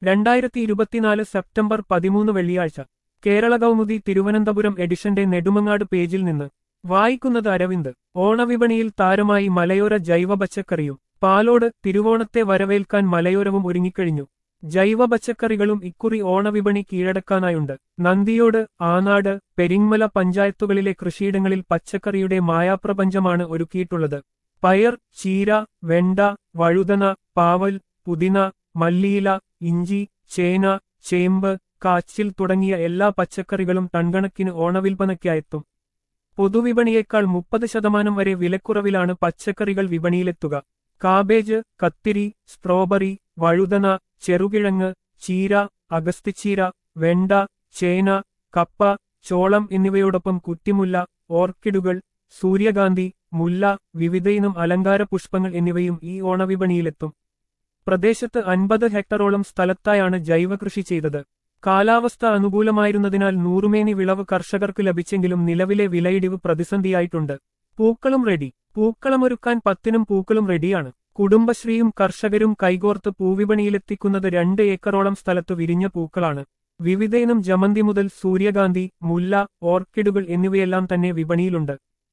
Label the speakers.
Speaker 1: രണ്ടായിരത്തി ഇരുപത്തിനാല് സെപ്റ്റംബർ പതിമൂന്ന് വെള്ളിയാഴ്ച കേരള കൗമുദി തിരുവനന്തപുരം എഡിഷന്റെ നെടുമങ്ങാട് പേജിൽ നിന്ന് വായിക്കുന്നത് അരവിന്ദ് ഓണവിപണിയിൽ താരമായി മലയോര ജൈവ പച്ചക്കറിയും പാലോട് തിരുവോണത്തെ വരവേൽക്കാൻ മലയോരവും ഒരുങ്ങിക്കഴിഞ്ഞു ജൈവ പച്ചക്കറികളും ഇക്കുറി ഓണവിപണി കീഴടക്കാനായുണ്ട് നന്ദിയോട് ആനാട് പെരിങ്മല പഞ്ചായത്തുകളിലെ കൃഷിയിടങ്ങളിൽ പച്ചക്കറിയുടെ മായാപ്രപഞ്ചമാണ് ഒരുക്കിയിട്ടുള്ളത് പയർ ചീര വെണ്ട വഴുതന പാവൽ പുതിന മല്ലിയില ഇഞ്ചി ചേന ചേമ്പ് കാച്ചിൽ തുടങ്ങിയ എല്ലാ പച്ചക്കറികളും ടൺകണക്കിന് ഓണവിൽപ്പനയ്ക്കായെത്തും പൊതുവിപണിയേക്കാൾ മുപ്പത് ശതമാനം വരെ വിലക്കുറവിലാണ് പച്ചക്കറികൾ വിപണിയിലെത്തുക കാബേജ് കത്തിരി സ്ട്രോബറി വഴുതന ചെറുകിഴങ്ങ് ചീര അഗസ്തിച്ചീര വെണ്ട ചേന കപ്പ ചോളം എന്നിവയോടൊപ്പം കുറ്റിമുല്ല ഓർക്കിഡുകൾ സൂര്യകാന്തി മുല്ല വിവിധയിനം അലങ്കാര പുഷ്പങ്ങൾ എന്നിവയും ഈ ഓണവിപണിയിലെത്തും പ്രദേശത്ത് അൻപത് ഹെക്ടറോളം സ്ഥലത്തായാണ് ജൈവകൃഷി ചെയ്തത് കാലാവസ്ഥ അനുകൂലമായിരുന്നതിനാൽ നൂറുമേനി വിളവ് കർഷകർക്ക് ലഭിച്ചെങ്കിലും നിലവിലെ വിലയിടിവ് പ്രതിസന്ധിയായിട്ടുണ്ട് പൂക്കളും റെഡി പൂക്കളമൊരുക്കാൻ പത്തിനും പൂക്കളും റെഡിയാണ് കുടുംബശ്രീയും കർഷകരും കൈകോർത്ത് പൂവിപണിയിലെത്തിക്കുന്നത് രണ്ട് ഏക്കറോളം സ്ഥലത്ത് വിരിഞ്ഞ പൂക്കളാണ് വിവിധയിനം ജമന്തി മുതൽ സൂര്യകാന്തി മുല്ല ഓർക്കിഡുകൾ എന്നിവയെല്ലാം തന്നെ വിപണിയിലുണ്ട്